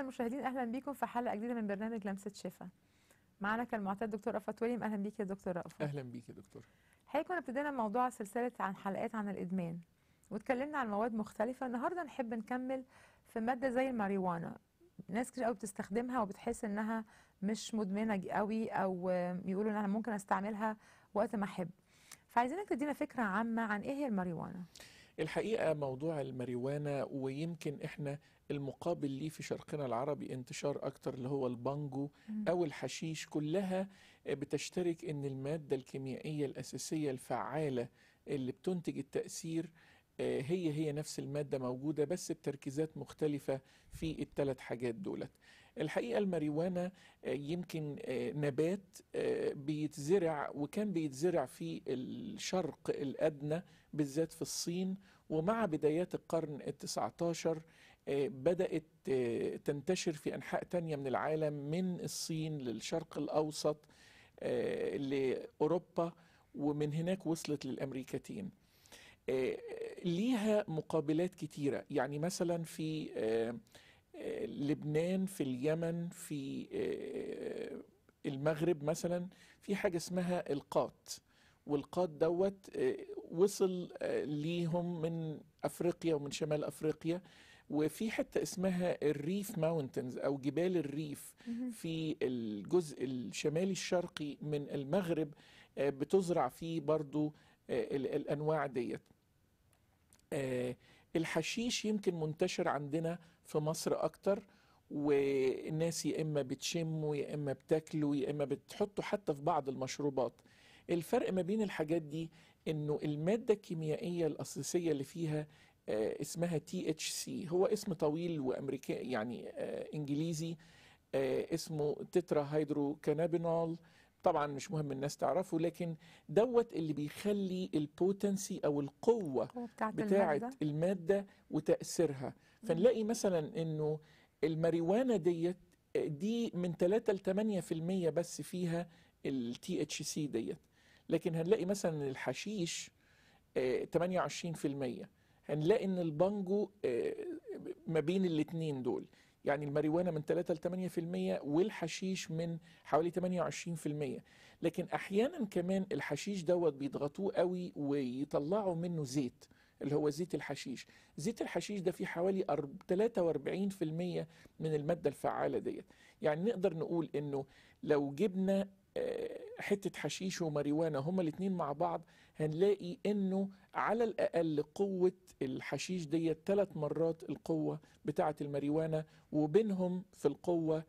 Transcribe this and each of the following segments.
المشاهدين اهلا بيكم في حلقه جديده من برنامج لمسه شفا معنا كالمعتاد دكتور رأفت وليم اهلا بيك يا دكتور رأفت اهلا بيك يا دكتور الحقيقه كنا ابتدينا موضوع سلسله عن حلقات عن الادمان واتكلمنا عن مواد مختلفه النهارده نحب نكمل في ماده زي الماريوانا ناس كتير قوي بتستخدمها وبتحس انها مش مدمنه قوي او يقولوا ان انا ممكن استعملها وقت ما احب فعايزينك تدينا فكره عامه عن ايه هي الماريوانا الحقيقة موضوع الماريوانا ويمكن احنا المقابل ليه في شرقنا العربي انتشار اكتر اللي هو البانجو او الحشيش كلها بتشترك ان المادة الكيميائية الاساسية الفعالة اللي بتنتج التأثير آه، هي هي نفس المادة موجودة بس بتركيزات مختلفة في الثلاث حاجات دولت الحقيقة الماريوانا آه، يمكن آه، نبات آه، بيتزرع وكان بيتزرع في الشرق الأدنى بالذات في الصين ومع بدايات القرن التسعة عشر آه، بدأت آه، تنتشر في أنحاء تانية من العالم من الصين للشرق الأوسط آه، لأوروبا ومن هناك وصلت للأمريكتين آه، ليها مقابلات كتيرة يعني مثلا في آه، آه، لبنان في اليمن في آه، المغرب مثلا في حاجة اسمها القات والقات دوت آه، وصل آه، ليهم من أفريقيا ومن شمال أفريقيا وفي حتة اسمها الريف ماونتنز أو جبال الريف في الجزء الشمالي الشرقي من المغرب آه، بتزرع فيه برضو آه، ال- الأنواع ديت آه، الحشيش يمكن منتشر عندنا في مصر أكتر والناس يا إما بتشمه يا إما بتاكله يا إما بتحطه حتى في بعض المشروبات الفرق ما بين الحاجات دي إنه المادة الكيميائية الأساسية اللي فيها آه، اسمها تي اتش سي هو اسم طويل وامريكي يعني آه، انجليزي آه، اسمه تترا هيدرو كانابينول طبعا مش مهم الناس تعرفه لكن دوت اللي بيخلي البوتنسي او القوه القوة بتاعت بتاعه المادة الماده وتاثيرها فنلاقي مثلا انه الماريوانا ديت آه، دي من 3 ل 8% بس فيها التي اتش سي ديت لكن هنلاقي مثلا الحشيش آه، 28% هنلاقي ان البانجو آه، ما بين الاتنين دول يعني الماريوانا من 3 ل 8% والحشيش من حوالي 28% لكن احيانا كمان الحشيش دوت بيضغطوه قوي ويطلعوا منه زيت اللي هو زيت الحشيش زيت الحشيش ده فيه حوالي أرب- 43% من المادة الفعالة ديت يعني نقدر نقول انه لو جبنا آه، حتة حشيش وماريوانا هما الاتنين مع بعض هنلاقي انه على الاقل قوة الحشيش ديت ثلاث مرات القوة بتاعة الماريوانا وبينهم في القوة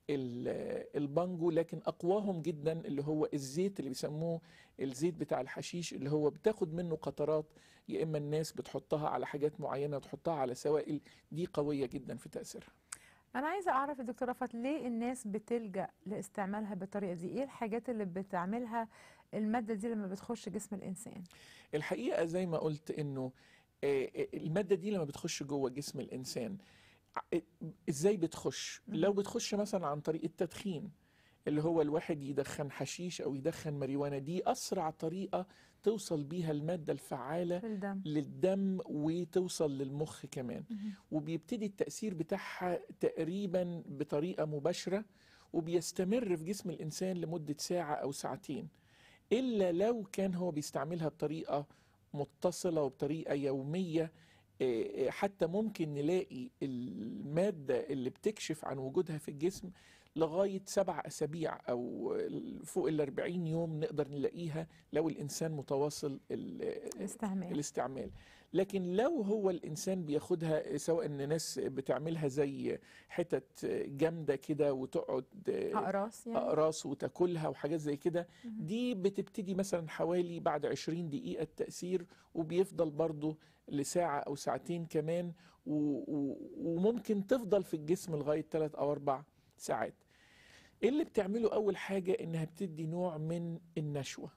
ال- البانجو لكن اقواهم جدا اللي هو الزيت اللي بيسموه الزيت بتاع الحشيش اللي هو بتاخد منه قطرات يا اما الناس بتحطها على حاجات معينة تحطها على سوائل دي قوية جدا في تأثيرها انا عايزه اعرف يا دكتور رأفت ليه الناس بتلجأ لاستعمالها بالطريقه دي ايه الحاجات اللي بتعملها الماده دي لما بتخش جسم الانسان الحقيقة زي ما قلت انه آه، آه، المادة دي لما بتخش جوه جسم الانسان ع- ازاي بتخش لو بتخش مثلا عن طريق التدخين اللي هو الواحد يدخن حشيش او يدخن ماريوانا دي اسرع طريقة توصل بيها المادة الفعالة في الدم للدم وتوصل للمخ كمان وبيبتدي التأثير بتاعها تقريبا بطريقة مباشرة وبيستمر في جسم الإنسان لمدة ساعة أو ساعتين إلا لو كان هو بيستعملها بطريقة متصلة وبطريقة يومية إيه، حتى ممكن نلاقي المادة اللي بتكشف عن وجودها في الجسم لغاية سبع أسابيع أو فوق الأربعين يوم نقدر نلاقيها لو الإنسان متواصل ال- الاستعمال الاستعمال لكن لو هو الانسان بياخدها سواء ان ناس بتعملها زي حتت جامده كده وتقعد اقراص يعني اقراص وتاكلها وحاجات زي كده دي بتبتدي مثلا حوالي بعد 20 دقيقه التاثير وبيفضل برضه لساعه او ساعتين كمان و... و... وممكن تفضل في الجسم لغايه 3 او 4 ساعات إيه اللي بتعمله اول حاجه انها بتدي نوع من النشوه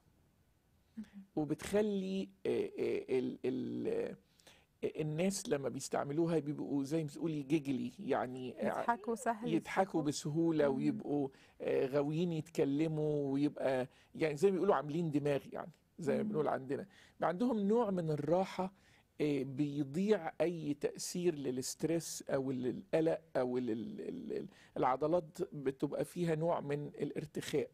وبتخلي آه، آه، ال ال آه، الناس لما بيستعملوها بيبقوا زي ما تقولي جيجلي يعني يضحكوا سهل يضحكوا بسهولة ويبقوا آه، غاويين يتكلموا ويبقى يعني زي ما بيقولوا عاملين دماغ يعني زي ما مم. بنقول عندنا بيبقى عندهم نوع من الراحة آه، بيضيع اي تاثير للستريس او للقلق او لل- ال- ال- العضلات بتبقى فيها نوع من الارتخاء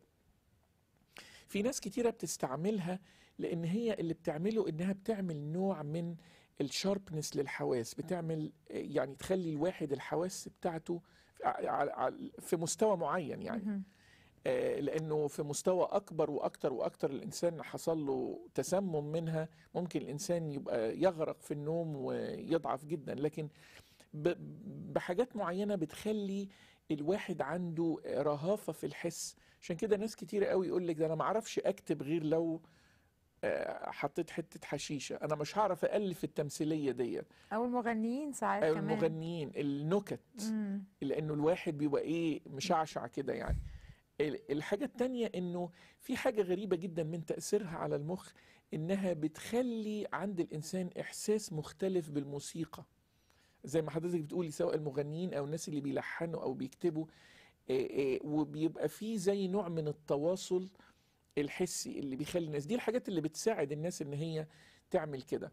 في ناس كتيره بتستعملها لان هي اللي بتعمله انها بتعمل نوع من الشاربنس للحواس بتعمل آه، يعني تخلي الواحد الحواس بتاعته ع- ع- في مستوى معين يعني مهم. آه، لانه في مستوى اكبر واكتر واكتر الانسان حصل له تسمم منها ممكن الانسان يبقى يغرق في النوم ويضعف جدا لكن ب- بحاجات معينه بتخلي الواحد عنده رهافه في الحس عشان كده ناس كتير قوي يقول لك ده انا ما اعرفش اكتب غير لو آه، حطيت حته حشيشه انا مش هعرف الف التمثيليه ديت او المغنيين ساعات أو كمان المغنيين النكت مم. لانه الواحد بيبقى ايه مشعشع كده يعني ال- الحاجة التانية انه في حاجة غريبة جدا من تأثيرها على المخ انها بتخلي عند الانسان احساس مختلف بالموسيقى زي ما حضرتك بتقولي سواء المغنيين او الناس اللي بيلحنوا او بيكتبوا آه، آه، وبيبقى في زي نوع من التواصل الحسي اللي بيخلي الناس دي الحاجات اللي بتساعد الناس ان هي تعمل كده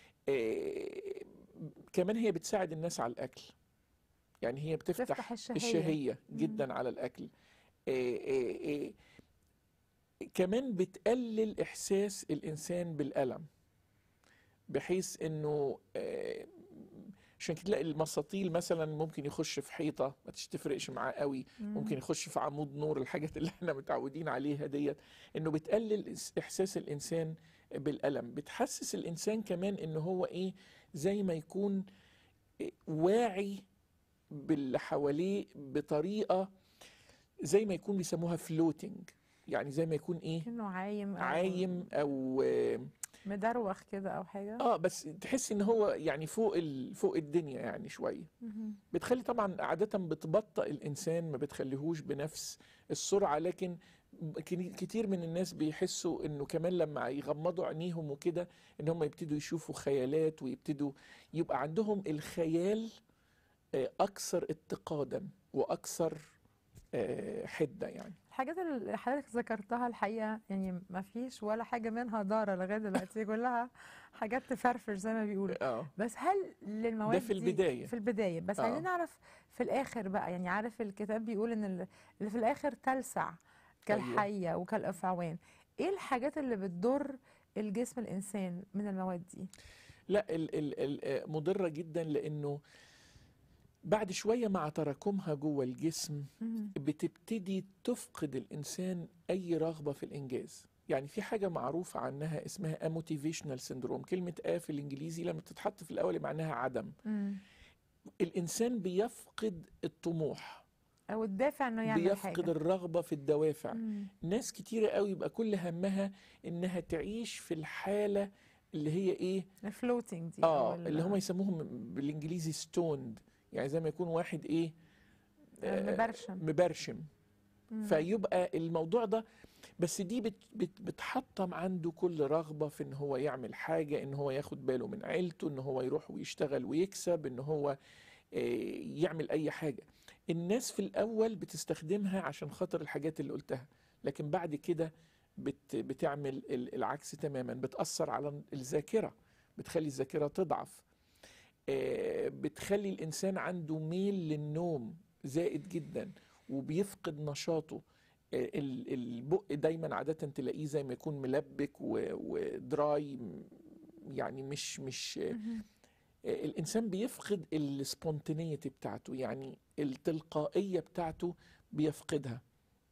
آه، كمان هي بتساعد الناس على الاكل يعني هي بتفتح تفتح الشهية. الشهية جدا على الأكل آه، آه، آه، كمان بتقلل إحساس الإنسان بالألم بحيث إنه آه، عشان كده تلاقي المساطيل مثلا ممكن يخش في حيطة ما تفرقش معاه قوي ممكن يخش في عمود نور الحاجات اللي احنا متعودين عليها ديت انه بتقلل إس- احساس الانسان بالالم بتحسس الانسان كمان ان هو ايه زي ما يكون إيه واعي باللي حواليه بطريقه زي ما يكون بيسموها فلوتنج يعني زي ما يكون ايه كأنه عايم أو عايم او آه، مدروخ كده او حاجه اه بس تحس ان هو يعني فوق ال... فوق الدنيا يعني شويه مهم. بتخلي طبعا عادة بتبطئ الإنسان ما بتخليهوش بنفس السرعة لكن كن- كتير من الناس بيحسوا إنه كمان لما يغمضوا عينيهم وكده إن هم يبتدوا يشوفوا خيالات ويبتدوا يبقى عندهم الخيال آه، أكثر اتقادا وأكثر آه، حدة يعني الحاجات اللي حضرتك ذكرتها الحقيقه يعني ما فيش ولا حاجه منها ضاره لغايه دلوقتي كلها حاجات تفرفش زي ما بيقولوا اه بس هل للمواد ده في دي- البداية. في البدايه بس آه. عايزين نعرف في الاخر بقى يعني عارف الكتاب بيقول ان ال- اللي في الاخر تلسع كالحيه وكالافعوان ايه الحاجات اللي بتضر الجسم الانسان من المواد دي لا ال ال ال آه، مضرة جدا لأنه بعد شوية مع تراكمها جوه الجسم مهم. بتبتدي تفقد الإنسان أي رغبة في الإنجاز يعني في حاجة معروفة عنها اسمها اموتيفيشنال سيندروم كلمة آ في الإنجليزي لما تتحط في الأول معناها عدم مم. الإنسان بيفقد الطموح او الدافع انه يعمل بيفقد حاجه الرغبة في الدوافع مم. ناس كتيرة قوي يبقى كل همها إنها تعيش في الحالة اللي هي إيه الفلوتنج دي آه أو ال- اللي هم يسموهم بالإنجليزي ستوند يعني زي ما يكون واحد إيه آه، مبرشم مبرشم مم. فيبقى الموضوع ده بس دي بت بت بتحطم عنده كل رغبة في ان هو يعمل حاجة ان هو ياخد باله من عيلته ان هو يروح ويشتغل ويكسب ان هو آه، يعمل اي حاجة الناس في الاول بتستخدمها عشان خاطر الحاجات اللي قلتها لكن بعد كده بت بتعمل ال- العكس تماما بتأثر على الذاكرة بتخلي الذاكرة تضعف آه، بتخلي الإنسان عنده ميل للنوم زائد جدا وبيفقد نشاطه آه، ال- البق دايما عادة تلاقيه زي ما يكون ملبك و- ودراي م- يعني مش مش آه، مهم. الإنسان بيفقد السبونتينيتي بتاعته يعني التلقائية بتاعته بيفقدها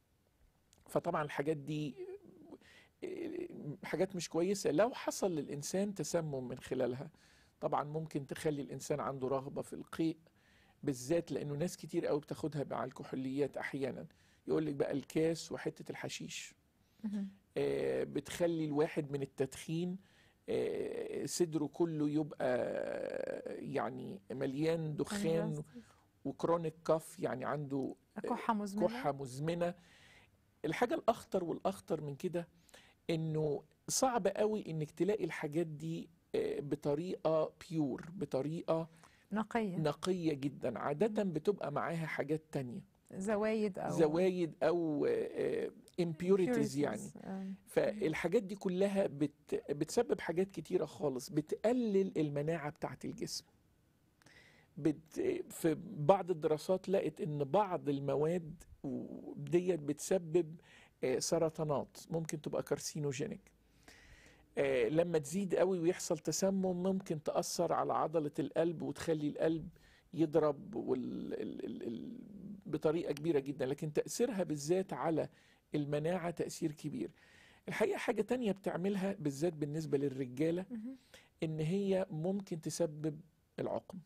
فطبعا الحاجات دي آه، حاجات مش كويسة لو حصل للإنسان تسمم من خلالها طبعا ممكن تخلي الإنسان عنده رغبة في القيء بالذات لأنه ناس كتير قوي بتاخدها مع الكحوليات أحيانا يقول لك بقى الكاس وحتة الحشيش مهم. آه، بتخلي الواحد من التدخين آه، صدره كله يبقى آه، يعني مليان دخان Congested. وكرونيك كاف يعني عنده كحة مزمنة كحة مزمنة الحاجة الأخطر والأخطر من كده إنه صعب قوي إنك تلاقي الحاجات دي آه، بطريقة بيور بطريقة نقية نقية جدا عادة بتبقى معاها حاجات تانية زوايد او زوايد او امبيوريتيز يعني impurities. آم، فالحاجات دي كلها بت بتسبب حاجات كتيرة خالص بتقلل المناعة بتاعة الجسم بت في بعض الدراسات لقت ان بعض المواد و- ديت بتسبب آه، سرطانات ممكن تبقى كارسينوجينيك آه، لما تزيد قوي ويحصل تسمم ممكن تأثر على عضلة القلب وتخلي القلب يضرب وال... ال... ال... ال... بطريقة كبيرة جدا لكن تأثيرها بالذات على المناعة تأثير كبير الحقيقة حاجة تانية بتعملها بالذات بالنسبة للرجالة مهم. إن هي ممكن تسبب العقم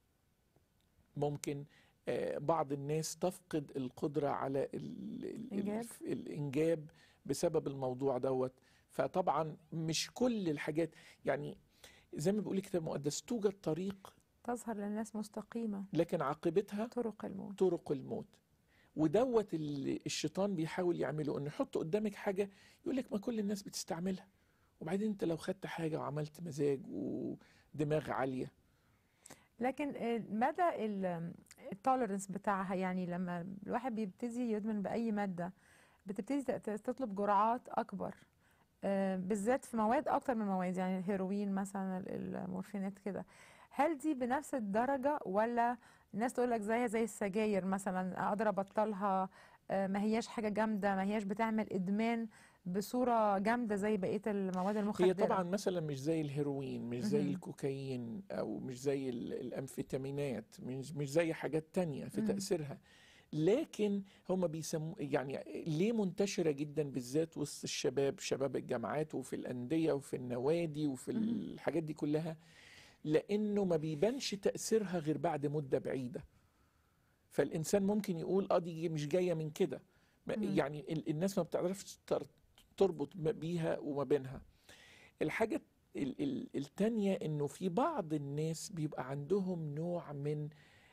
ممكن آه، بعض الناس تفقد القدرة على ال- ال- إنجاب. الف- الإنجاب بسبب الموضوع دوت فطبعا مش كل الحاجات يعني زي ما بيقول الكتاب المقدس توجد طريق تظهر للناس مستقيمة لكن عاقبتها طرق الموت طرق الموت ودوت اللي الشيطان بيحاول يعمله انه يحط قدامك حاجه يقول لك ما كل الناس بتستعملها وبعدين انت لو خدت حاجه وعملت مزاج ودماغ عاليه لكن آه، مدى التوليرنس بتاعها يعني لما الواحد بيبتدي يدمن بأي مادة بتبتدي ت- ت- تطلب جرعات أكبر آه، بالذات في مواد أكتر من مواد يعني الهيروين مثلا ال- المورفينات كده هل دي بنفس الدرجة ولا الناس تقول لك زيها زي السجاير مثلا أقدر أبطلها آه، ما هياش حاجة جامدة ما هياش بتعمل إدمان بصورة جامدة زي بقية المواد المخدرة هي طبعا مثلا مش زي الهيروين مش زي مهم. الكوكايين او مش زي ال- الامفيتامينات مش مش زي حاجات تانية في مهم. تأثيرها لكن هم بيسموا يعني ليه منتشرة جدا بالذات وسط الشباب شباب الجامعات وفي الأندية وفي النوادي وفي مهم. الحاجات دي كلها لأنه ما بيبانش تأثيرها غير بعد مدة بعيدة فالإنسان ممكن يقول اه دي مش جاية من كده ما- مم. يعني ال- الناس ما بتعرفش تر- تربط ما بيها وما بينها الحاجة ال- ال- التانية انه في بعض الناس بيبقى عندهم نوع من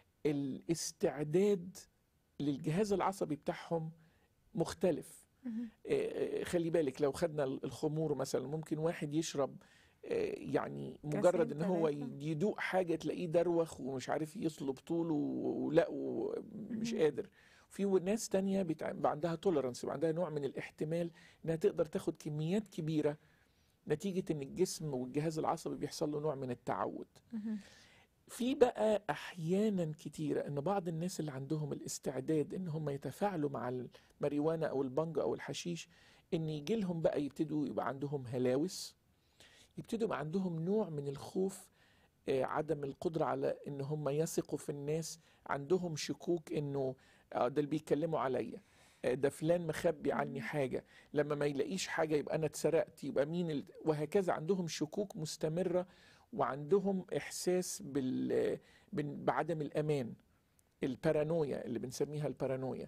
الاستعداد للجهاز العصبي بتاعهم مختلف مهم. آه، آه، خلي بالك لو خدنا الخمور مثلا ممكن واحد يشرب آه، يعني مجرد ان كاسين هو تلاتة. يدوق حاجة تلاقيه دروخ ومش عارف يصلب طوله و- ولا ومش مهم. قادر في ناس تانية بيتع- بيبقى عندها توليرانس بيبقى عندها نوع من الاحتمال انها تقدر تاخد كميات كبيرة نتيجة ان الجسم والجهاز العصبي بيحصل له نوع من التعود مهم. في بقى احيانا كتيره ان بعض الناس اللي عندهم الاستعداد ان هم يتفاعلوا مع الماريوانا او البنج او الحشيش ان يجي لهم بقى يبتدوا يبقى عندهم هلاوس يبتدوا يبقى عندهم نوع من الخوف آه، عدم القدره على ان هم يثقوا في الناس عندهم شكوك انه آه، ده اللي بيتكلموا عليا آه، ده فلان مخبي عني مم. حاجه لما ما يلاقيش حاجه يبقى انا اتسرقت يبقى مين ال... وهكذا عندهم شكوك مستمره وعندهم احساس بال... بن- بعدم الامان البارانويا اللي بنسميها البارانويا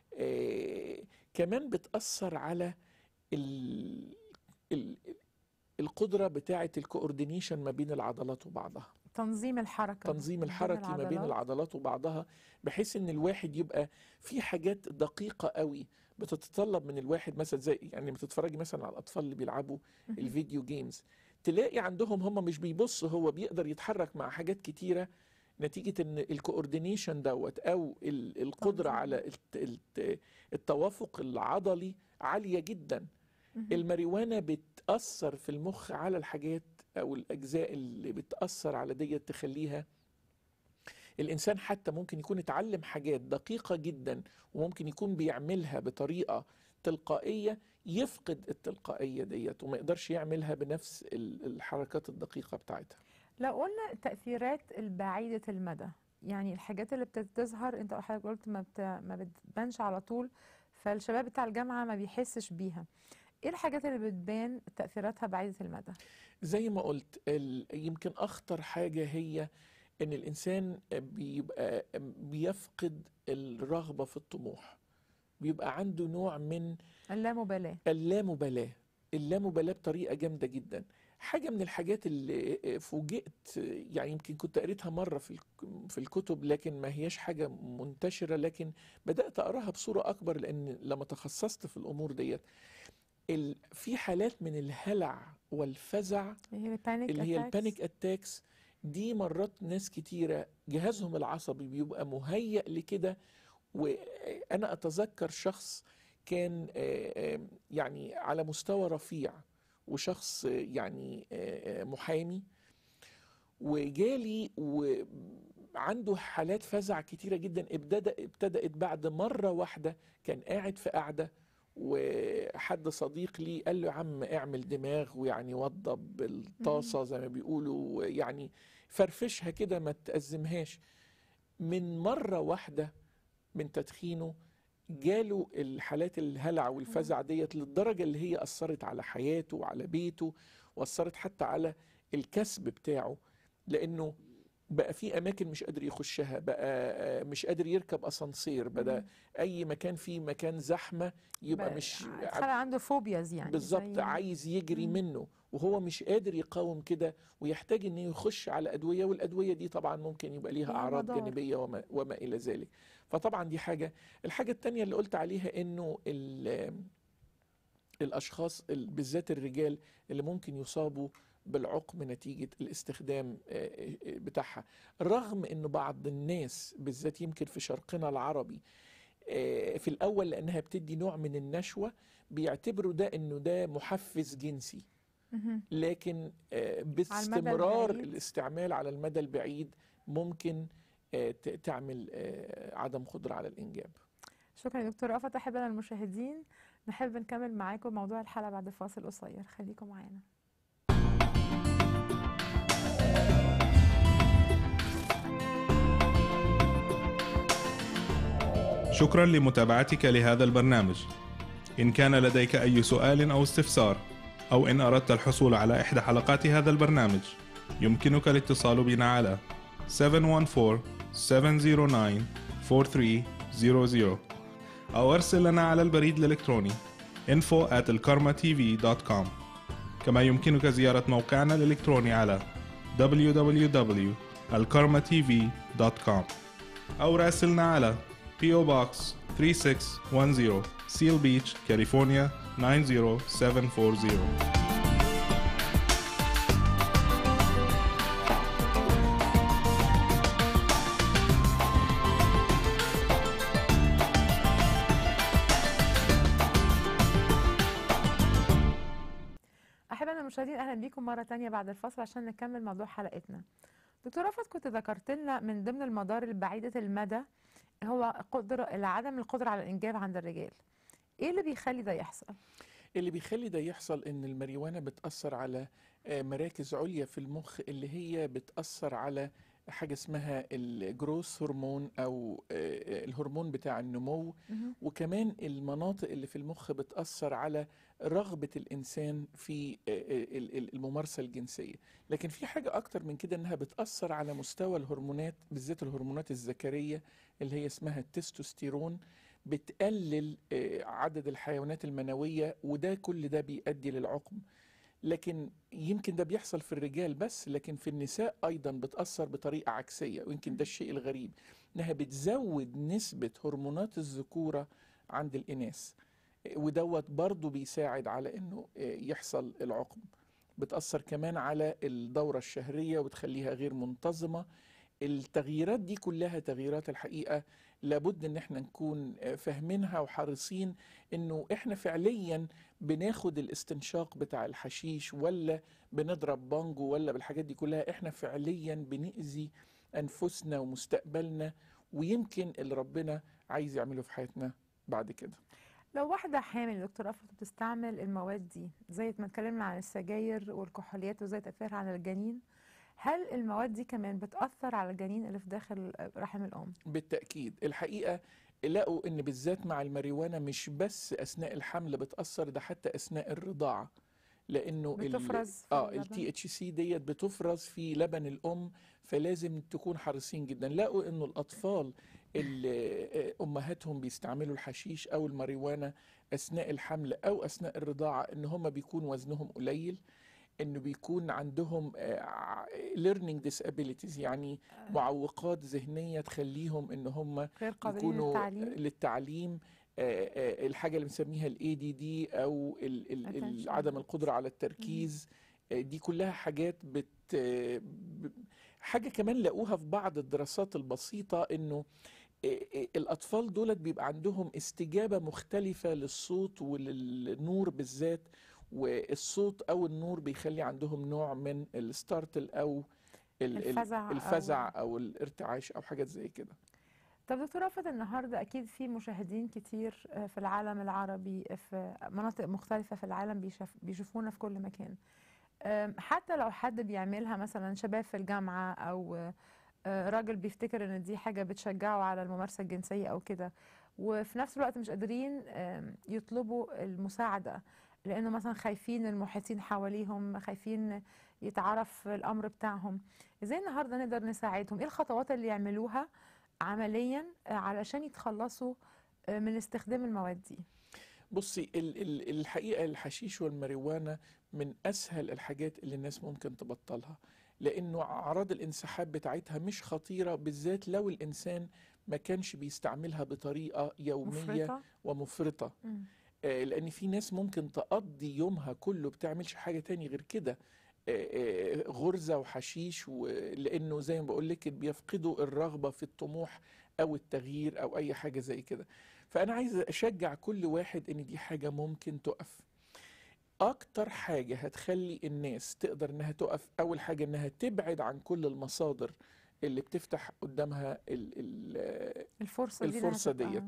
آه كمان بتاثر على ال... ال... القدره بتاعه الكوردينيشن ما بين العضلات وبعضها تنظيم الحركة تنظيم بين الحركي ما بين العضلات. العضلات وبعضها بحيث ان الواحد يبقى في حاجات دقيقة قوي بتتطلب من الواحد مثلا زي يعني لما تتفرجي مثلا على الاطفال اللي بيلعبوا مهم. الفيديو جيمز تلاقي عندهم هم مش بيبصوا هو بيقدر يتحرك مع حاجات كتيرة نتيجة ان الكوردينيشن دوت او ال- القدرة تنظيم. على الت- الت- التوافق العضلي عالية جدا مهم. الماريوانا بتأثر في المخ على الحاجات أو الأجزاء اللي بتأثر على ديت تخليها الإنسان حتى ممكن يكون اتعلم حاجات دقيقة جدا وممكن يكون بيعملها بطريقة تلقائية يفقد التلقائية ديت وما يقدرش يعملها بنفس ال- الحركات الدقيقة بتاعتها لو قلنا التأثيرات البعيدة المدى يعني الحاجات اللي بتظهر انت حضرتك قلت ما, بت... ما بتبانش على طول فالشباب بتاع الجامعة ما بيحسش بيها ايه الحاجات اللي بتبان تأثيراتها بعيدة المدى زي ما قلت ال- يمكن أخطر حاجة هي إن الإنسان بيبقى بيفقد الرغبة في الطموح بيبقى عنده نوع من اللامبالاة اللامبالاة اللامبالاة بطريقة جامدة جدا حاجة من الحاجات اللي فوجئت يعني يمكن كنت قريتها مرة في الك- في الكتب لكن ما هياش حاجة منتشرة لكن بدأت أقراها بصورة أكبر لأن لما تخصصت في الأمور ديت ال- في حالات من الهلع والفزع اللي هي البانيك اللي هي attacks. البانيك اتاكس دي مرات ناس كتيرة جهازهم العصبي بيبقى مهيأ لكده وانا اتذكر شخص كان آه، آه، يعني على مستوى رفيع وشخص آه، يعني آه، آه، محامي وجالي وعنده حالات فزع كتيرة جدا ابتدأ ابتدأت بعد مرة واحدة كان قاعد في قعدة وحد صديق لي قال له يا عم اعمل دماغ ويعني وضب الطاسة زي ما بيقولوا يعني فرفشها كده ما تأزمهاش من مرة واحدة من تدخينه جاله الحالات الهلع والفزع ديت للدرجة اللي هي أثرت على حياته وعلى بيته وأثرت حتى على الكسب بتاعه لأنه بقى في أماكن مش قادر يخشها بقى آه، مش قادر يركب أسانسير بدأ مم. أي مكان فيه مكان زحمة يبقى بقى مش اتخلق عنده فوبياز يعني بالظبط زي- عايز يجري مم. منه وهو مش قادر يقاوم كده ويحتاج انه يخش على ادويه والادويه دي طبعا ممكن يبقى ليها ليها اعراض مضار. جانبيه وما, وما الى ذلك فطبعا دي حاجه الحاجه التانية اللي قلت عليها انه ال- الاشخاص ال- بالذات الرجال اللي ممكن يصابوا بالعقم نتيجة الاستخدام آه، آه، بتاعها رغم أن بعض الناس بالذات يمكن في شرقنا العربي آه، في الأول لأنها بتدي نوع من النشوة بيعتبروا ده أنه ده محفز جنسي مهم. لكن آه، المدى باستمرار البعيد. الاستعمال على المدى البعيد ممكن آه، ت- تعمل آه، عدم قدرة على الإنجاب شكرا يا دكتور رأفت أحبنا المشاهدين نحب نكمل معاكم موضوع الحلقة بعد فاصل قصير خليكم معانا شكرا لمتابعتك لهذا البرنامج إن كان لديك أي سؤال أو استفسار أو إن أردت الحصول على إحدى حلقات هذا البرنامج يمكنك الاتصال بنا على 714-709-4300 أو أرسل لنا على البريد الإلكتروني info at الكارما.tv.com كما يمكنك زيارة موقعنا الإلكتروني على www.alkarmatv.com أو راسلنا على PO Box 3610 Seal Beach, California 90740 أحبنا المشاهدين أهلا بيكم مرة تانية بعد الفاصل عشان نكمل موضوع حلقتنا دكتور رأفت كنت ذكرت لنا من ضمن المدار البعيدة المدى هو قدرة عدم القدرة على الإنجاب عند الرجال إيه اللي بيخلي ده يحصل؟ اللي بيخلي ده يحصل ان الماريجوانا بتأثر على آه، مراكز عليا في المخ اللي هي بتأثر على حاجة اسمها الجروث هرمون او آه، آه، الهرمون بتاع النمو مهم. وكمان المناطق اللي في المخ بتأثر على رغبة الإنسان في آه، آه، ال- ال- الممارسة الجنسية لكن في حاجة أكتر من كده إنها بتأثر على مستوى الهرمونات بالذات الهرمونات الذكرية اللي هي اسمها التستوستيرون بتقلل آه، عدد الحيوانات المنوية وده كل ده بيؤدي للعقم لكن يمكن ده بيحصل في الرجال بس لكن في النساء أيضا بتأثر بطريقة عكسية ويمكن ده الشيء الغريب إنها بتزود نسبة هرمونات الذكورة عند الإناث ودوت برضو بيساعد على إنه يحصل العقم بتأثر كمان على الدورة الشهرية وتخليها غير منتظمة التغييرات دي كلها تغييرات الحقيقة لابد ان احنا نكون فاهمينها وحريصين انه احنا فعليا بناخد الاستنشاق بتاع الحشيش ولا بنضرب بانجو ولا بالحاجات دي كلها احنا فعليا بنأذي انفسنا ومستقبلنا ويمكن اللي ربنا عايز يعمله في حياتنا بعد كده لو واحدة حامل يا دكتور رأفت بتستعمل المواد دي زي ما اتكلمنا عن السجاير والكحوليات وزي تأثيرها على الجنين هل المواد دي كمان بتأثر على الجنين اللي في داخل رحم الأم؟ بالتأكيد الحقيقة لقوا ان بالذات مع الماريوانا مش بس اثناء الحمل بتأثر ده حتى اثناء الرضاعة لانه ال- بتفرز في اه اللبن؟ التي اتش سي ديت بتفرز في لبن الام فلازم تكون حريصين جدا لقوا انه الاطفال اللي آه، امهاتهم بيستعملوا الحشيش او الماريوانا اثناء الحمل او اثناء الرضاعه ان هم بيكون وزنهم قليل انه بيكون عندهم ليرنينج disabilities يعني معوقات ذهنيه تخليهم ان هم غير قابلين يكونوا للتعليم للتعليم آه، آه، الحاجه اللي بنسميها الاي دي دي او ال ال ال Attention عدم deficit. القدره على التركيز آه، دي كلها حاجات بت آه، ب- حاجه كمان لقوها في بعض الدراسات البسيطه انه إيه إيه الأطفال دولت بيبقى عندهم استجابة مختلفة للصوت وللنور بالذات والصوت أو النور بيخلي عندهم نوع من الستارتل أو ال- ال- الفزع أو- الفزع أو الارتعاش أو حاجات زي كده طب دكتور رافت النهارده اكيد في مشاهدين كتير آه، في العالم العربي في مناطق مختلفه في العالم بيشاف بيشوفونا في كل مكان آم، حتى لو حد بيعملها مثلا شباب في الجامعه او آه، راجل بيفتكر ان دي حاجه بتشجعه على الممارسه الجنسيه او كده وفي نفس الوقت مش قادرين آم، يطلبوا المساعده لانه مثلا خايفين المحيطين حواليهم خايفين يتعرف الامر بتاعهم ازاي النهارده نقدر نساعدهم ايه الخطوات اللي يعملوها عمليا آه، علشان يتخلصوا آه، من استخدام المواد دي بصي ال- ال- الحقيقة الحشيش والماريجوانا من أسهل الحاجات اللي الناس ممكن تبطلها لأنه أعراض الانسحاب بتاعتها مش خطيرة بالذات لو الإنسان ما كانش بيستعملها بطريقة يومية مفرطه ومفرطة مم. آه، لأن في ناس ممكن تقضي يومها كله بتعملش حاجة تاني غير كده آه، آه، غرزة وحشيش و- لأنه زي ما بقول لك بيفقدوا الرغبة في الطموح أو التغيير أو أي حاجة زي كده فأنا عايز أشجع كل واحد إن دي حاجة ممكن تقف أكتر حاجة هتخلي الناس تقدر إنها تقف أول حاجة إنها تبعد عن كل المصادر اللي بتفتح قدامها ال ال الفرصه دي إنها الفرصة تبقى- ديت.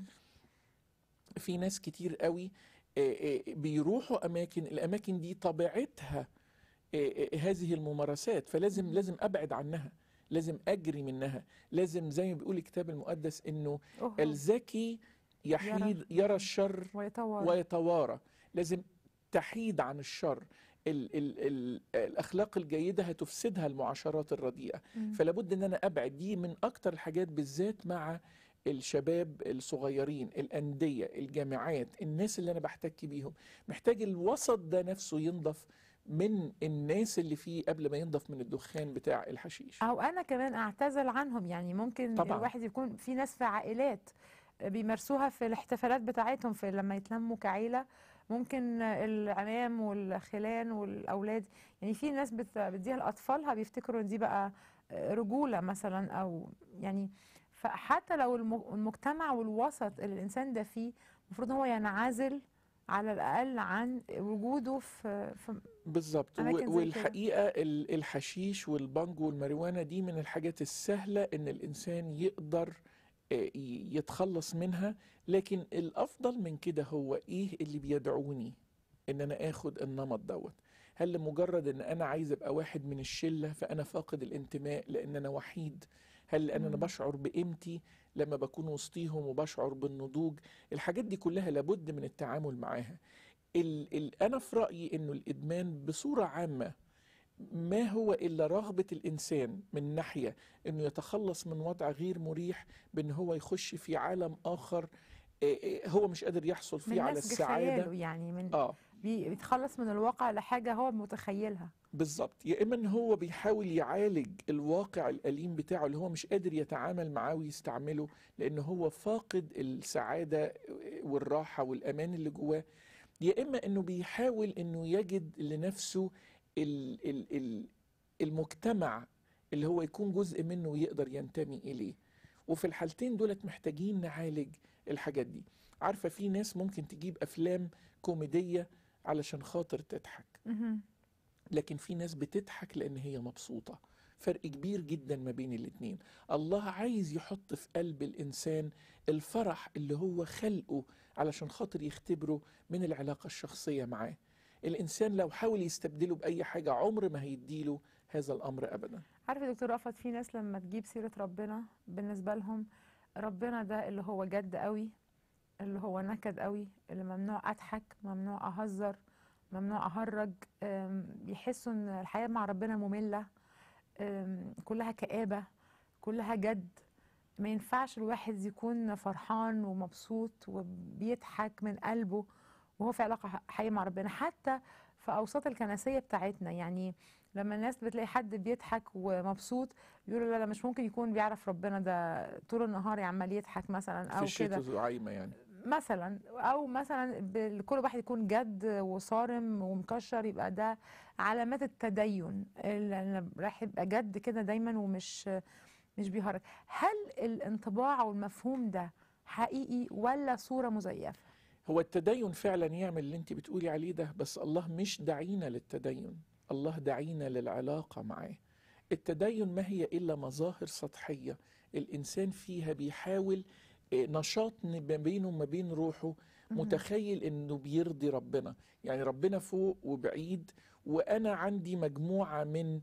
في ناس كتير قوي آه، آه، بيروحوا اماكن الاماكن دي طبيعتها آه، آه، هذه الممارسات فلازم لازم ابعد عنها لازم اجري منها لازم زي ما بيقول الكتاب المقدس انه أوه. الذكي يحيد يرى- يرى الشر ويتوارى ويتوارى لازم تحيد عن الشر ال ال ال الاخلاق الجيده هتفسدها المعاشرات الرديئه مم. فلا بد ان انا ابعد دي من اكتر الحاجات بالذات مع الشباب الصغيرين الانديه الجامعات الناس اللي انا بحتك بيهم محتاج الوسط ده نفسه ينضف من الناس اللي فيه قبل ما ينضف من الدخان بتاع الحشيش او انا كمان اعتزل عنهم يعني ممكن طبعاً. الواحد يكون في ناس في عائلات بيمارسوها في الاحتفالات بتاعتهم في لما يتلموا كعيله ممكن العمام والخلان والاولاد يعني في ناس بت- بتديها لاطفالها بيفتكروا ان دي بقى رجوله مثلا او يعني فحتى لو الم- المجتمع والوسط اللي الانسان ده فيه المفروض هو ينعزل على الاقل عن وجوده في, في بالظبط أماكن زي و- كده. والحقيقه ال- الحشيش والبانجو والماريجوانا دي من الحاجات السهله ان الانسان يقدر آه، ي- يتخلص منها لكن الافضل من كده هو ايه اللي بيدعوني ان انا اخد النمط دوت هل لمجرد ان انا عايز ابقى واحد من الشله فانا فاقد الانتماء لان انا وحيد هل لان انا مم. بشعر بقيمتي لما بكون وسطيهم وبشعر بالنضوج الحاجات دي كلها لابد من التعامل معاها ال ال انا في رايي انه الادمان بصوره عامه ما هو الا رغبه الانسان من ناحيه انه يتخلص من وضع غير مريح بان هو يخش في عالم اخر آه، آه، هو مش قادر يحصل من فيه على نسج السعاده خياله يعني من اه بي- بيتخلص من الواقع لحاجة هو متخيلها بالظبط يا اما ان هو بيحاول يعالج الواقع الاليم بتاعه اللي هو مش قادر يتعامل معاه ويستعمله لان هو فاقد السعاده والراحه والامان اللي جواه يا اما انه بيحاول انه يجد لنفسه ال ال ال المجتمع اللي هو يكون جزء منه ويقدر ينتمي اليه وفي الحالتين دولت محتاجين نعالج الحاجات دي عارفه في ناس ممكن تجيب افلام كوميديه علشان خاطر تضحك مهم. لكن في ناس بتضحك لان هي مبسوطه فرق كبير جدا ما بين الاتنين الله عايز يحط في قلب الانسان الفرح اللي هو خلقه علشان خاطر يختبره من العلاقه الشخصيه معاه الانسان لو حاول يستبدله باي حاجه عمر ما هيديله هذا الامر ابدا عارف يا دكتور رأفت في ناس لما تجيب سيرة ربنا بالنسبة لهم ربنا ده اللي هو جد قوي اللي هو نكد قوي اللي ممنوع أضحك ممنوع أهزر ممنوع أهرج أم، يحسوا إن الحياة مع ربنا مملة أم، كلها كآبة كلها جد ما ينفعش الواحد يكون فرحان ومبسوط وبيضحك من قلبه وهو في علاقة حية مع ربنا حتى في أوساط الكنسية بتاعتنا يعني لما الناس بتلاقي حد بيضحك ومبسوط يقولوا لا لا مش ممكن يكون بيعرف ربنا ده طول النهار عمال يضحك مثلا في أو الشتاء كده زعيمه يعني مثلا او مثلا ب- كل واحد يكون جد وصارم ومكشر يبقى ده علامات التدين اللي أنا رايح يبقى جد كده دايما ومش مش بيهرج هل الانطباع او المفهوم ده حقيقي ولا صورة مزيفة هو التدين فعلا يعمل اللي انت بتقولي عليه ده بس الله مش دعينا للتدين الله دعينا للعلاقة معاه التدين ما هي إلا مظاهر سطحية الإنسان فيها بيحاول آه، نشاط ما بينه وما بين روحه متخيل انه بيرضي ربنا يعني ربنا فوق وبعيد وانا عندي مجموعة من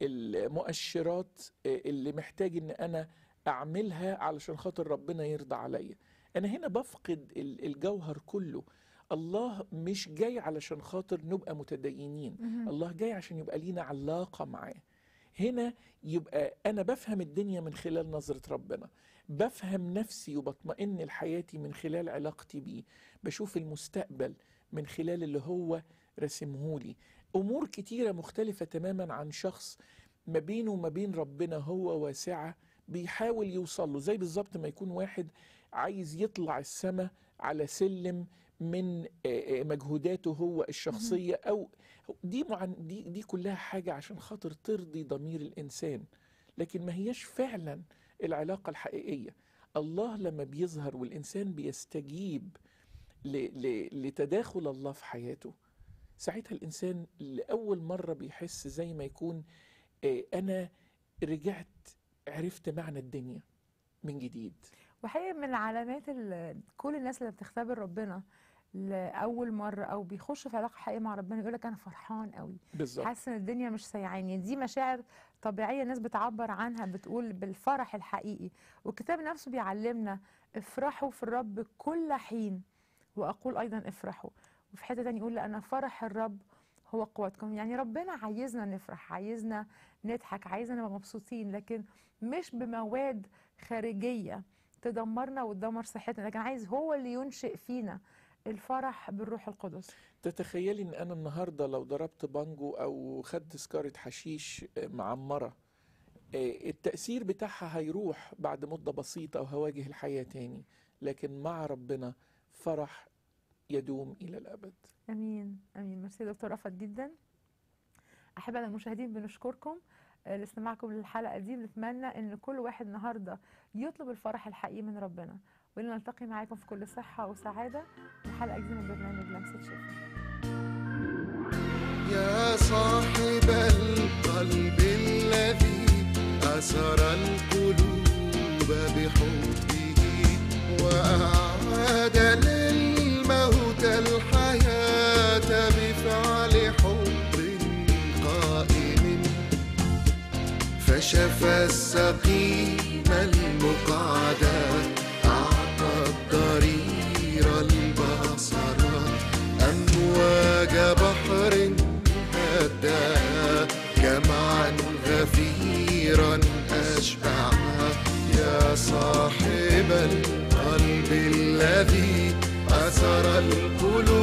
المؤشرات آه، اللي محتاج ان انا اعملها علشان خاطر ربنا يرضى عليا انا هنا بفقد ال- الجوهر كله الله مش جاي علشان خاطر نبقى متدينين الله جاي عشان يبقى لينا علاقة معاه هنا يبقى أنا بفهم الدنيا من خلال نظرة ربنا بفهم نفسي وبطمئن لحياتي من خلال علاقتي بيه بشوف المستقبل من خلال اللي هو رسمهولي أمور كتيرة مختلفة تماما عن شخص ما بينه وما بين ربنا هو واسعة بيحاول يوصل له زي بالظبط ما يكون واحد عايز يطلع السماء على سلم من آه، آه، مجهوداته هو الشخصية أو دي معن دي دي كلها حاجة عشان خاطر ترضي ضمير الإنسان لكن ما هياش فعلا العلاقة الحقيقية الله لما بيظهر والإنسان بيستجيب ل ل لتداخل الله في حياته ساعتها الإنسان لأول مرة بيحس زي ما يكون آه، أنا رجعت عرفت معنى الدنيا من جديد وحقيقة من علامات ال- كل الناس اللي بتختبر ربنا لأول مرة أو بيخشوا في علاقة حقيقية مع ربنا يقول لك أنا فرحان قوي بالظبط حاسس إن الدنيا مش سايعاني دي مشاعر طبيعية الناس بتعبر عنها بتقول بالفرح الحقيقي والكتاب نفسه بيعلمنا افرحوا في الرب كل حين وأقول أيضا افرحوا وفي حتة تانية يقول لأن فرح الرب هو قوتكم يعني ربنا عايزنا نفرح عايزنا نضحك عايزنا نبقى مبسوطين لكن مش بمواد خارجية تدمرنا وتدمر صحتنا لكن عايز هو اللي ينشئ فينا الفرح بالروح القدس تتخيلي ان انا النهارده لو ضربت بانجو او خدت سكارة حشيش آه، معمرة آه، التأثير بتاعها هيروح بعد مدة بسيطة وهواجه الحياة تاني لكن مع ربنا فرح يدوم إلى الأبد امين امين ميرسي يا دكتور رفعت جدا احبائنا المشاهدين بنشكركم آه، لاستماعكم للحلقه دي بنتمنى ان كل واحد النهارده يطلب الفرح الحقيقي من ربنا ولنلتقي معاكم في كل صحه وسعاده في حلقه جديده من برنامج لمسه شفا يا صاحب القلب الذي أسر القلوب بحبه وأعاد للموت الحياة بفعل حب قائم فشفى السقيم المقعد أعطى الضرير البصر أمواج بحر هداها جمعا غفيرا أشبعها يا صاحب القلب الذي أسر القلوب